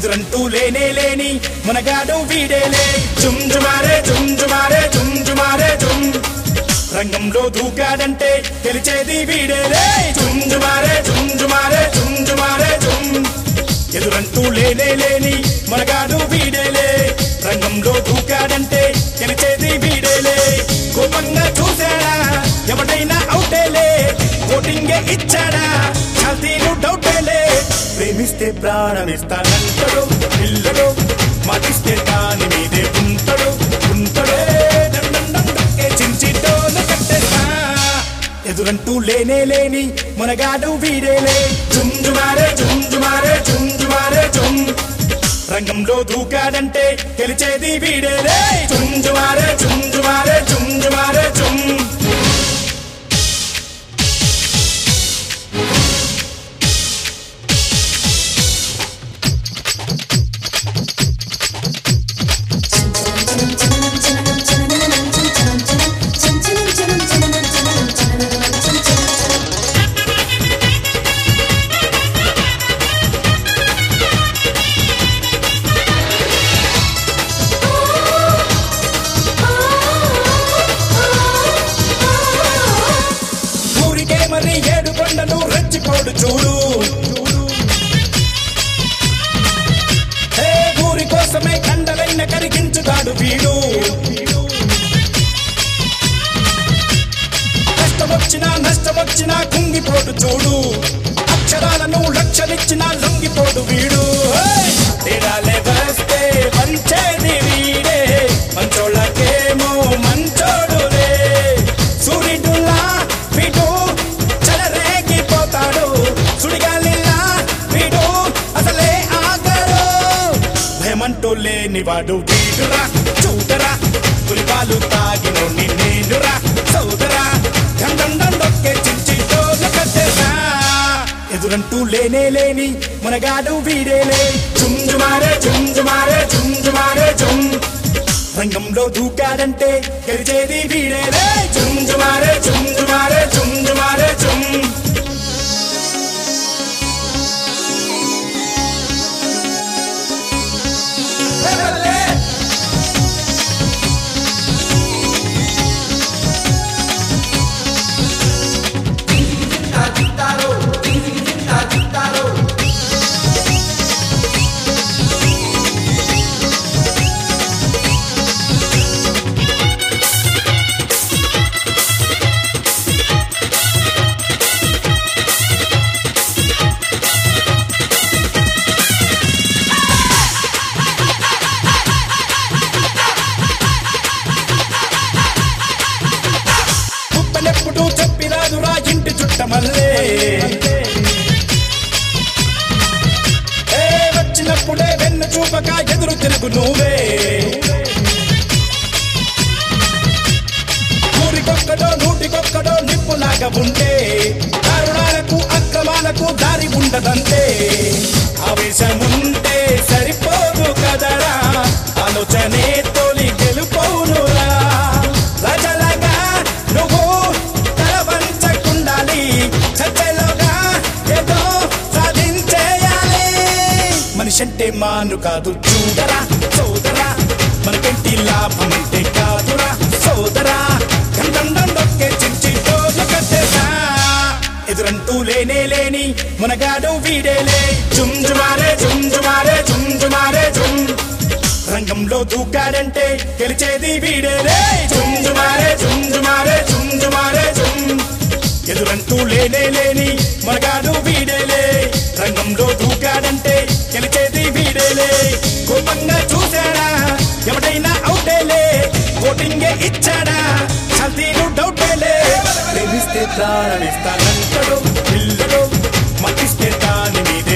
ఎదురంటూ లేనే లేని మునగాడు వీడేలే జుమ్ జుమారే జుమ్ జుమారే జుమ్ జుమారే జుమ్ రంగంలో దూకాడంటే గెలిచేది వీడేలే జుమ్ జుమారే జుమ్ జుమారే జుమ్ జుమారే జుమ్ ఎదురంటూ లేనే లేని మనగాడు వీడేలే రంగంలో దూకాడంటే గెలిచేది వీడేలే కోపంగా చూశాడా ఎవడైనా అవుటేలే ఓటింగే ఇచ్చాడా చాతీలు డౌటేలే ప్రేమిస్తే ప్రాణమిస్తానంటాడు పిల్లడు మాటిస్తే దాని మీదే ఉంటాడు ఉంటాడే దండండండకే చించిటోను కట్టేస్తా ఎదురంటూ లేనే లేని మునగాడు వీడేలే చుంజుమారే చుంజుమారే చుంజుమారే చుం రంగంలో దూకాడంటే గెలిచేది వీడేలే చుంజుమారే చుంజుమారే చుంజుమారే చుం ఊరికే మరి ఏడు కొండలు రెచ్చిపోడు చూడు హే ఊరి కోసమే కండలైన కరిగించుతాడు వీడు కష్టమొచ్చినా నష్టమొచ్చినా కుంగిపోడు చూడు అక్షరాలను లక్షలిచ్చినా లొంగిపోడు వీడు హే! తేడాలే వస్తే మంచేది వీడే మంచోళ్ళకేమో మంచోడులే సూర్యుడులా వీడు చెలరేగిపోతాడు సుడిగాలిలా వీడు అసలే ఆగడు భయమంటూ లేనివాడు వీడురా చూడరా పులిపాలు తాగినో నేనురా సోదరా గండండొక్కే చించి డోలు కట్టేసా ఎదురంటూ లేనే లేని మునగాడు వీడేలే చుంజుమారే చుంజుమారే చుంజుమారే చుం రంగంలో దూకాడంటే గెలిచేది వీడేలే చుంజుమారే చుంజుమారే చుంజుమారే చుం కుప్పలెప్పుడు చెప్పిరాదురా ఇంటి చుట్టమల్లే ఏ వచ్చినప్పుడే వెన్ను చూపక ఎదురు తిరుగు నువ్వే ఊరికొక్కడో నూటికొక్కడో నిప్పులాగా ఉంటే దారుణాలకు అక్రమాలకు దారి ఉండదంతే ఆవేశముంటే సరిపోదు కదరా ఆలోచనే తొలి గెలుపోనురా ప్రజలగా నువ్వు తల వంచకుండాలి చర్చలోగా ఏదో సాధించేయాలి మనిషి అంటే మాను కాదు చూడరా సోదరా మనకేంటి లాభం అంటే కాదురా సోదరా గండండొక్కే చించి డోలు కట్టేసా ఎదురంటూ లేనే లేని మునగాడు వీడేలే చుంజుమారే చుంజుమారే చుంజుమారే చుం రంగంలో దూకాడంటే గెలిచేది వీడేలే చుంజుమారే చుంజుమారే చుంజుమారే చుం ఎదురంటూ లేనే లేని మగాడు వీడేలే రంగంలో దూకాడంటే గెలిచేది వీడేలే కోపంగా చూశాడా ఎవడైనా అవుటేలే ఓటింగే ఇచ్చాడా చల్తీలు డౌటేలే ప్రేమిస్తే ప్రాణమిస్తానంటాడు పిల్లడు మతిస్తే దాని మీదే